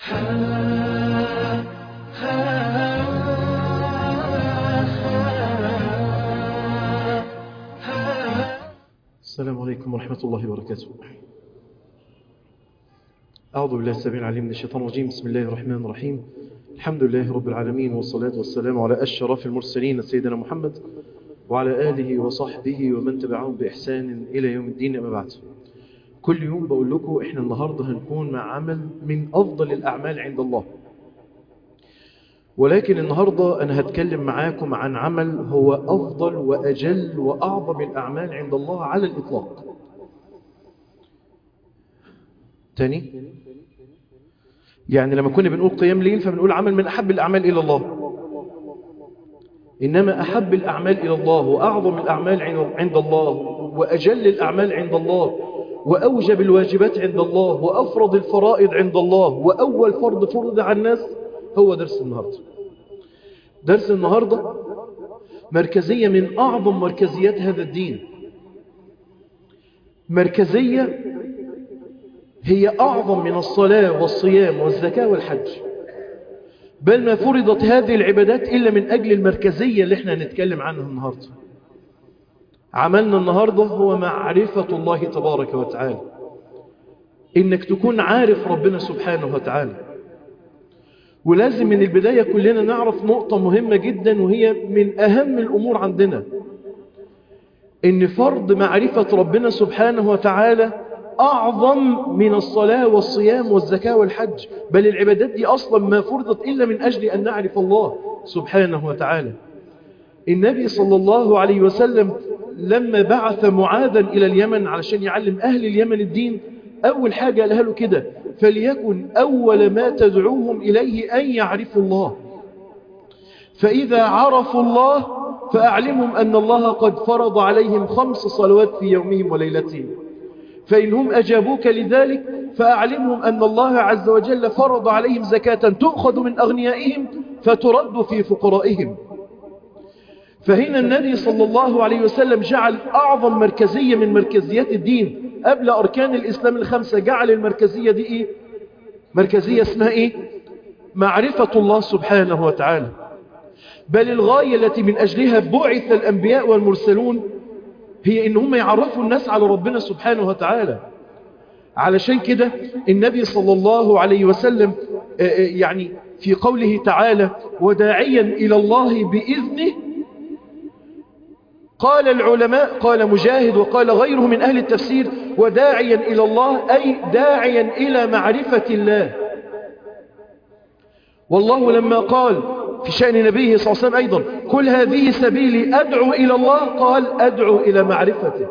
السلام عليكم ورحمة الله وبركاته أعوذ بالله السميع العليم من الشيطان الرجيم بسم الله الرحمن الرحيم الحمد لله رب العالمين والصلاة والسلام على أشرف المرسلين سيدنا محمد وعلى آله وصحبه ومن تبعهم بإحسان إلى يوم الدين أما بعد كل يوم بقول لكم إحنا النهاردة هنكون مع عمل من أفضل الأعمال عند الله ولكن النهاردة أنا هتكلم معاكم عن عمل هو أفضل وأجل وأعظم الأعمال عند الله على الإطلاق تاني يعني لما كنا بنقول قيام ليل فبنقول عمل من أحب الأعمال إلى الله إنما أحب الأعمال إلى الله وأعظم الأعمال عند الله وأجل الأعمال عند الله وأوجب الواجبات عند الله وأفرض الفرائض عند الله وأول فرض فرض على الناس هو درس النهاردة درس النهاردة مركزية من أعظم مركزيات هذا الدين مركزية هي أعظم من الصلاة والصيام والزكاة والحج بل ما فرضت هذه العبادات إلا من أجل المركزية اللي احنا هنتكلم عنها النهاردة عملنا النهاردة هو معرفة الله تبارك وتعالى إنك تكون عارف ربنا سبحانه وتعالى ولازم من البداية كلنا نعرف نقطة مهمة جدا وهي من أهم الأمور عندنا إن فرض معرفة ربنا سبحانه وتعالى أعظم من الصلاة والصيام والزكاة والحج بل العبادات دي أصلا ما فرضت إلا من أجل أن نعرف الله سبحانه وتعالى النبي صلى الله عليه وسلم لما بعث معاذا إلى اليمن علشان يعلم أهل اليمن الدين أول حاجة قالها له كده فليكن أول ما تدعوهم إليه أن يعرفوا الله فإذا عرفوا الله فأعلمهم أن الله قد فرض عليهم خمس صلوات في يومهم وليلتهم فإنهم أجابوك لذلك فأعلمهم أن الله عز وجل فرض عليهم زكاة تؤخذ من أغنيائهم فترد في فقرائهم فهنا النبي صلى الله عليه وسلم جعل أعظم مركزية من مركزيات الدين قبل أركان الإسلام الخمسة جعل المركزية دي إيه؟ مركزية اسمها إيه؟ معرفة الله سبحانه وتعالى بل الغاية التي من أجلها بعث الأنبياء والمرسلون هي إن هم يعرفوا الناس على ربنا سبحانه وتعالى علشان كده النبي صلى الله عليه وسلم يعني في قوله تعالى وداعيا إلى الله بإذنه قال العلماء قال مجاهد وقال غيره من أهل التفسير وداعيا إلى الله أي داعيا إلى معرفة الله والله لما قال في شأن نبيه صلى الله عليه وسلم أيضا كل هذه سبيلي أدعو إلى الله قال أدعو إلى معرفته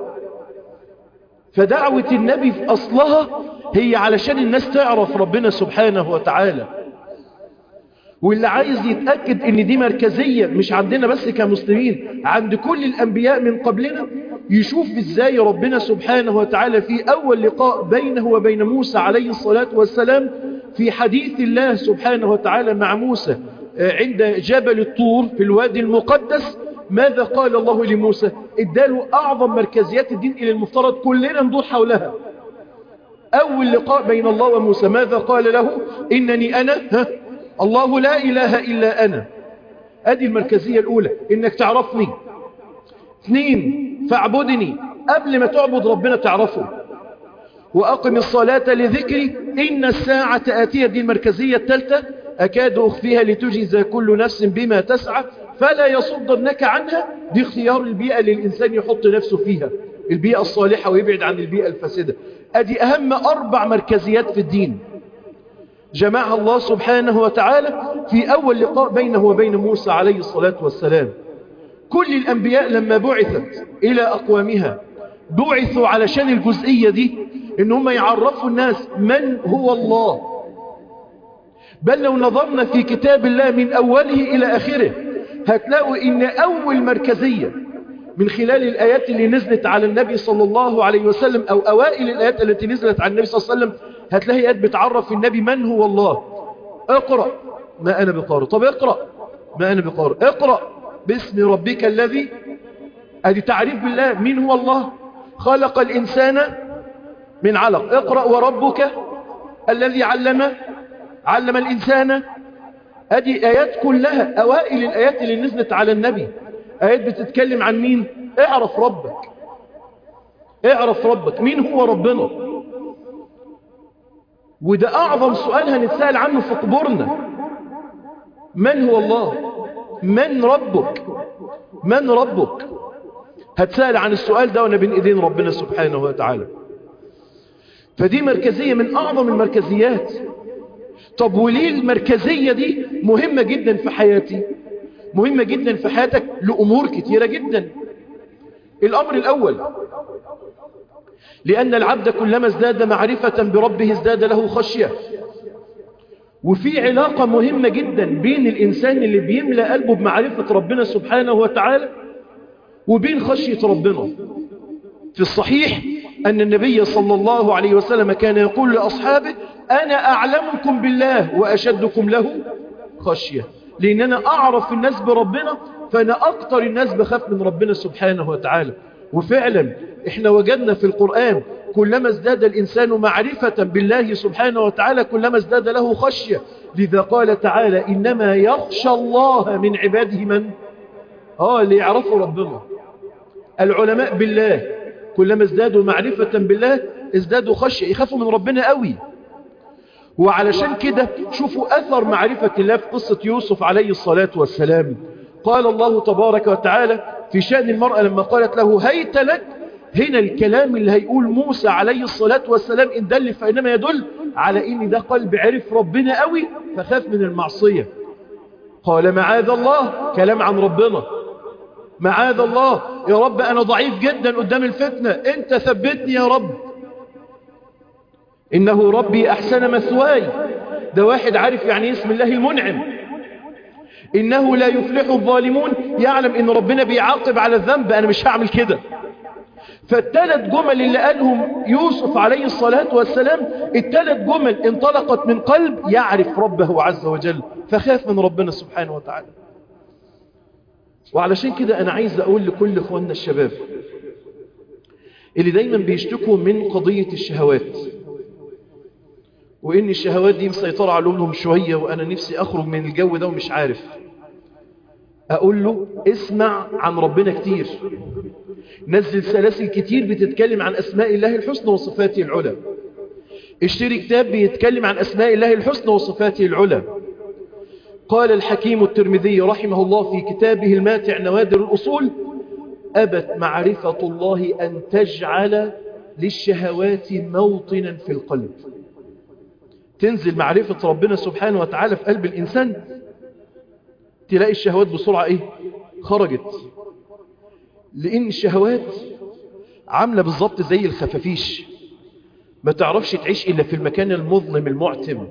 فدعوة النبي في أصلها هي علشان الناس تعرف ربنا سبحانه وتعالى واللي عايز يتأكد ان دي مركزية مش عندنا بس كمسلمين عند كل الأنبياء من قبلنا يشوف ازاي ربنا سبحانه وتعالى في أول لقاء بينه وبين موسى عليه الصلاة والسلام في حديث الله سبحانه وتعالى مع موسى عند جبل الطور في الوادي المقدس ماذا قال الله لموسى اداله أعظم مركزيات الدين إلى المفترض كلنا ندور حولها أول لقاء بين الله وموسى ماذا قال له إنني أنا ها الله لا إله إلا أنا أدي المركزية الأولى إنك تعرفني اثنين فاعبدني قبل ما تعبد ربنا تعرفه وأقم الصلاة لذكري إن الساعة آتية دي المركزية الثالثة أكاد أخفيها لتجزى كل نفس بما تسعى فلا يصدنك عنها دي اختيار البيئة للإنسان يحط نفسه فيها البيئة الصالحة ويبعد عن البيئة الفاسدة أدي أهم أربع مركزيات في الدين جمعها الله سبحانه وتعالى في أول لقاء بينه وبين موسى عليه الصلاة والسلام كل الأنبياء لما بعثت إلى أقوامها بعثوا علشان الجزئية دي إن هم يعرفوا الناس من هو الله بل لو نظرنا في كتاب الله من أوله إلى آخره هتلاقوا إن أول مركزية من خلال الآيات اللي نزلت على النبي صلى الله عليه وسلم أو أوائل الآيات التي نزلت على النبي صلى الله عليه وسلم هتلاقي آيات بتعرف النبي من هو الله اقرأ ما أنا بقارئ طب اقرأ ما أنا بقارئ اقرأ باسم ربك الذي ادي تعريف بالله مين هو الله خلق الإنسان من علق اقرأ وربك الذي علم علم الإنسان أدي آيات كلها أوائل الآيات اللي نزلت على النبي آيات بتتكلم عن مين اعرف ربك اعرف ربك مين هو ربنا وده أعظم سؤال هنتسأل عنه في قبورنا من هو الله من ربك من ربك هتسأل عن السؤال ده وانا بين ايدين ربنا سبحانه وتعالى فدي مركزية من اعظم المركزيات طب وليه المركزية دي مهمة جدا في حياتي مهمة جدا في حياتك لأمور كتيرة جدا الأمر الأول لأن العبد كلما ازداد معرفة بربه ازداد له خشية وفي علاقة مهمة جدا بين الإنسان اللي بيملأ قلبه بمعرفة ربنا سبحانه وتعالى وبين خشية ربنا في الصحيح أن النبي صلى الله عليه وسلم كان يقول لأصحابه أنا أعلمكم بالله وأشدكم له خشية لأن أنا أعرف الناس بربنا فأنا أكتر الناس بخاف من ربنا سبحانه وتعالى وفعلا احنا وجدنا في القرآن كلما ازداد الإنسان معرفة بالله سبحانه وتعالى كلما ازداد له خشية لذا قال تعالى إنما يخشى الله من عباده من آه اللي يعرفوا ربنا العلماء بالله كلما ازدادوا معرفة بالله ازدادوا خشية يخافوا من ربنا قوي وعلشان كده شوفوا أثر معرفة الله في قصة يوسف عليه الصلاة والسلام قال الله تبارك وتعالى في شأن المرأة لما قالت له هيت لك هنا الكلام اللي هيقول موسى عليه الصلاة والسلام إن دل فإنما يدل على إن ده قلب عرف ربنا قوي فخاف من المعصية قال معاذ الله كلام عن ربنا معاذ الله يا رب أنا ضعيف جدا قدام الفتنة أنت ثبتني يا رب إنه ربي أحسن مثواي ده واحد عارف يعني اسم الله المنعم إنه لا يفلح الظالمون يعلم إن ربنا بيعاقب على الذنب أنا مش هعمل كده فالثلاث جمل اللي قالهم يوسف عليه الصلاة والسلام الثلاث جمل انطلقت من قلب يعرف ربه عز وجل فخاف من ربنا سبحانه وتعالى وعلشان كده أنا عايز أقول لكل إخواننا الشباب اللي دايما بيشتكوا من قضية الشهوات وإن الشهوات دي مسيطرة على قلوبهم شوية وأنا نفسي أخرج من الجو ده ومش عارف أقول له اسمع عن ربنا كتير نزل سلاسل كتير بتتكلم عن أسماء الله الحسنى وصفاته العلى اشتري كتاب بيتكلم عن أسماء الله الحسنى وصفاته العلى قال الحكيم الترمذي رحمه الله في كتابه الماتع نوادر الأصول أبت معرفة الله أن تجعل للشهوات موطنا في القلب تنزل معرفة ربنا سبحانه وتعالى في قلب الإنسان تلاقي الشهوات بسرعة إيه خرجت لأن الشهوات عاملة بالظبط زي الخفافيش ما تعرفش تعيش إلا في المكان المظلم المعتم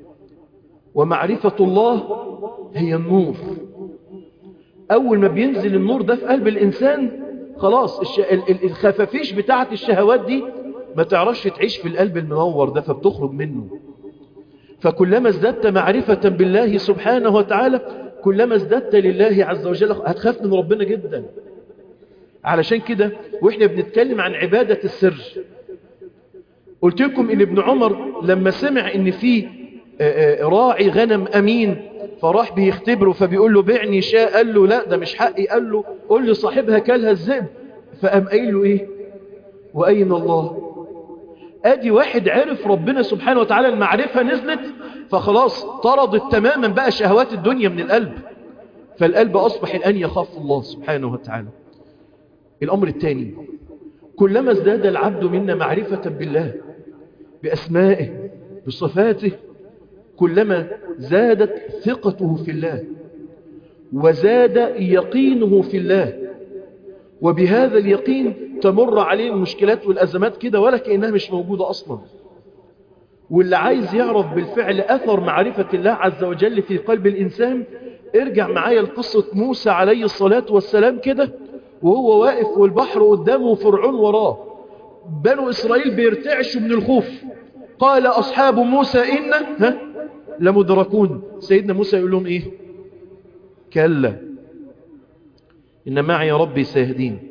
ومعرفة الله هي النور أول ما بينزل النور ده في قلب الإنسان خلاص الش... الخفافيش بتاعة الشهوات دي ما تعرفش تعيش في القلب المنور ده فبتخرج منه فكلما ازددت معرفة بالله سبحانه وتعالى كلما ازددت لله عز وجل هتخاف من ربنا جدا علشان كده واحنا بنتكلم عن عبادة السر قلت لكم ان ابن عمر لما سمع ان في راعي غنم امين فراح بيختبره فبيقول له بعني شاء قال له لا ده مش حقي قال له قول لي صاحبها كلها الذئب فقام قايل له ايه واين الله ادي واحد عرف ربنا سبحانه وتعالى المعرفة نزلت فخلاص طردت تماما بقى شهوات الدنيا من القلب فالقلب أصبح الآن يخاف الله سبحانه وتعالى الأمر الثاني كلما ازداد العبد منا معرفة بالله بأسمائه بصفاته كلما زادت ثقته في الله وزاد يقينه في الله وبهذا اليقين تمر عليه المشكلات والأزمات كده ولا كأنها مش موجودة أصلا واللي عايز يعرف بالفعل أثر معرفة الله عز وجل في قلب الإنسان ارجع معايا لقصة موسى عليه الصلاة والسلام كده وهو واقف والبحر قدامه وفرعون وراه بنو إسرائيل بيرتعشوا من الخوف قال أصحاب موسى إن ها لمدركون سيدنا موسى يقول لهم إيه كلا إن معي ربي سيهدين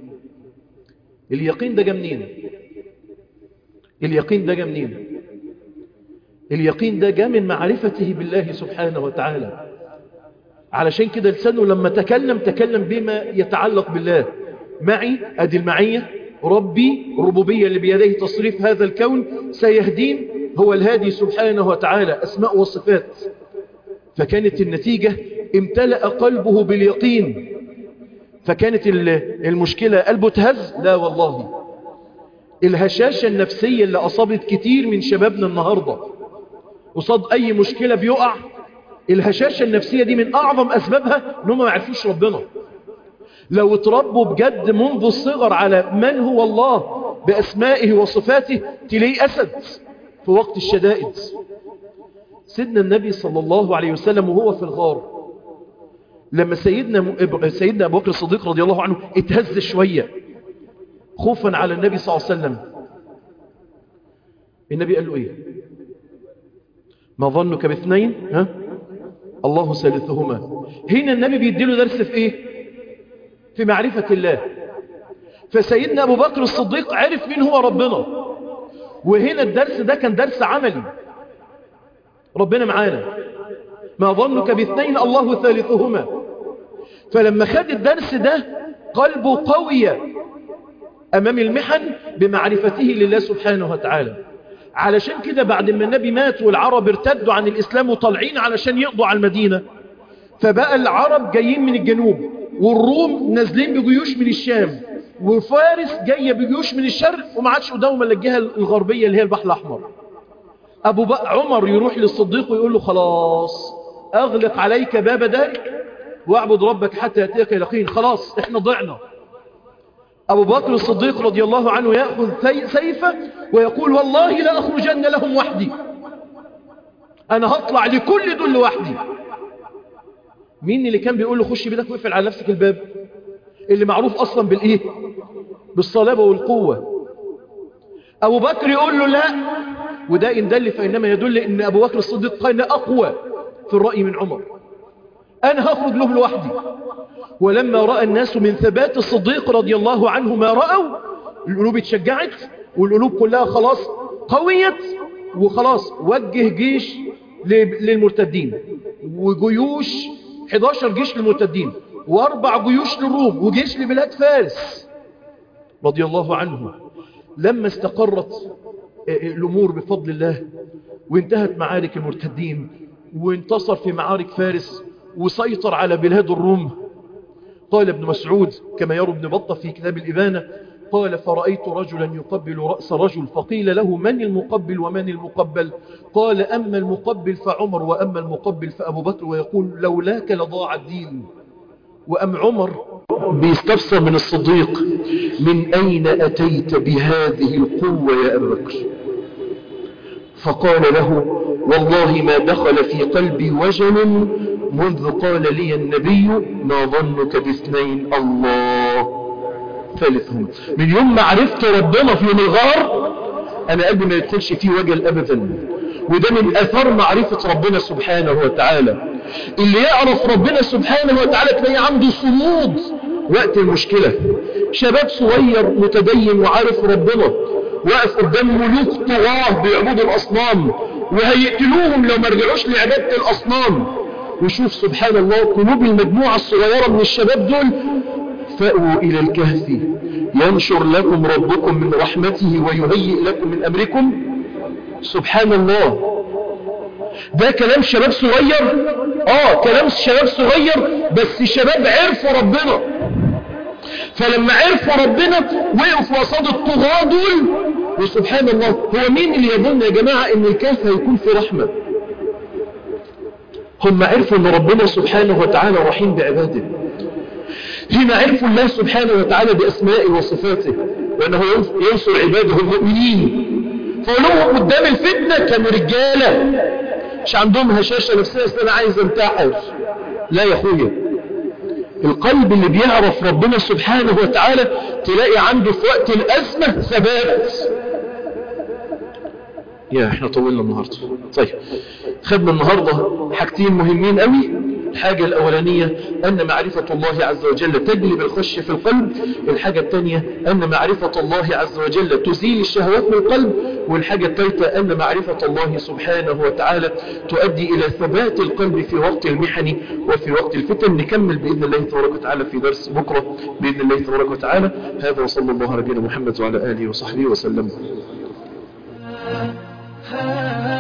اليقين ده جا منين اليقين ده جا منين اليقين ده جاء من معرفته بالله سبحانه وتعالى علشان كده لسانه لما تكلم تكلم بما يتعلق بالله معي أدي المعية ربي ربوبية اللي بيديه تصريف هذا الكون سيهدين هو الهادي سبحانه وتعالى أسماء وصفات فكانت النتيجة امتلأ قلبه باليقين فكانت المشكلة قلبه تهز لا والله الهشاشة النفسية اللي أصابت كتير من شبابنا النهاردة قصاد أي مشكلة بيقع الهشاشة النفسية دي من أعظم أسبابها أنهم ما يعرفوش ربنا لو اتربوا بجد منذ الصغر على من هو الله بأسمائه وصفاته تلاقيه أسد في وقت الشدائد سيدنا النبي صلى الله عليه وسلم وهو في الغار لما سيدنا, سيدنا أبو بكر الصديق رضي الله عنه اتهز شوية خوفا على النبي صلى الله عليه وسلم النبي قال له ايه ما ظنك باثنين ها الله ثالثهما هنا النبي بيديله درس في ايه في معرفة الله فسيدنا ابو بكر الصديق عرف مين هو ربنا وهنا الدرس ده كان درس عملي ربنا معانا ما ظنك باثنين الله ثالثهما فلما خد الدرس ده قلبه قوي أمام المحن بمعرفته لله سبحانه وتعالى علشان كده بعد ما النبي مات والعرب ارتدوا عن الإسلام وطالعين علشان يقضوا على المدينة فبقى العرب جايين من الجنوب والروم نازلين بجيوش من الشام وفارس جاية بجيوش من الشرق وما عادش قدامهم الا الجهة الغربية اللي هي البحر الأحمر أبو بقى عمر يروح للصديق ويقول له خلاص أغلق عليك باب دارك واعبد ربك حتى يأتيك اليقين خلاص احنا ضعنا أبو بكر الصديق رضي الله عنه يأخذ سيفه ويقول والله لا أخرجن لهم وحدي أنا هطلع لكل دول لوحدي مين اللي كان بيقول له خش بيدك وقفل على نفسك الباب اللي معروف أصلا بالإيه بالصلابة والقوة أبو بكر يقول له لا وده إن دل فإنما يدل إن أبو بكر الصديق كان أقوى في الرأي من عمر أنا هخرج له لوحدي ولما رأى الناس من ثبات الصديق رضي الله عنه ما رأوا القلوب اتشجعت والقلوب كلها خلاص قويت وخلاص وجه جيش للمرتدين وجيوش 11 جيش للمرتدين واربع جيوش للروم وجيش لبلاد فارس رضي الله عنه لما استقرت الأمور بفضل الله وانتهت معارك المرتدين وانتصر في معارك فارس وسيطر على بلاد الروم قال ابن مسعود كما يرى ابن بطة في كتاب الإبانة قال فرأيت رجلا يقبل رأس رجل فقيل له من المقبل ومن المقبل قال أما المقبل فعمر وأما المقبل فأبو بكر ويقول لولاك لضاع الدين وأم عمر بيستفسر من الصديق من أين أتيت بهذه القوة يا أبا بكر فقال له والله ما دخل في قلبي وجل منذ قال لي النبي ما ظنك باثنين الله ثالثهم من يوم ما عرفت ربنا في يوم الغار أنا قلبي ما يدخلش فيه وجل أبدا وده من أثر معرفة ربنا سبحانه وتعالى اللي يعرف ربنا سبحانه وتعالى تلاقيه عنده صمود وقت المشكلة شباب صغير متدين وعارف ربنا واقف قدام ملوك طغاه بيعبدوا الأصنام وهيقتلوهم لو ما رجعوش لعبادة الأصنام وشوف سبحان الله قلوب المجموعة الصغيرة من الشباب دول فأووا إلى الكهف ينشر لكم ربكم من رحمته ويهيئ لكم من أمركم سبحان الله ده كلام شباب صغير اه كلام شباب صغير بس شباب عرفوا ربنا فلما عرفوا ربنا وقفوا قصاد الطغاة دول وسبحان الله هو مين اللي يظن يا جماعة ان الكهف هيكون في رحمة هم عرفوا ان ربنا سبحانه وتعالى رحيم بعباده هنا عرفوا الله سبحانه وتعالى بأسمائه وصفاته وأنه ينصر عباده المؤمنين فقالوا قدام الفتنة كانوا رجالة مش عندهم هشاشة نفسية أصل أنا عايز انتحر لا يا أخويا القلب اللي بيعرف ربنا سبحانه وتعالى تلاقي عنده في وقت الأزمة ثبات يا احنا طولنا النهاردة طيب خدنا النهاردة حاجتين مهمين قوي الحاجة الأولانية أن معرفة الله عز وجل تجلب الخش في القلب الحاجة الثانية أن معرفة الله عز وجل تزيل الشهوات من القلب والحاجة الثالثة أن معرفة الله سبحانه وتعالى تؤدي إلى ثبات القلب في وقت المحن وفي وقت الفتن نكمل بإذن الله تبارك وتعالى في درس بكرة بإذن الله تبارك وتعالى هذا وصلى الله على نبينا محمد وعلى آله وصحبه وسلم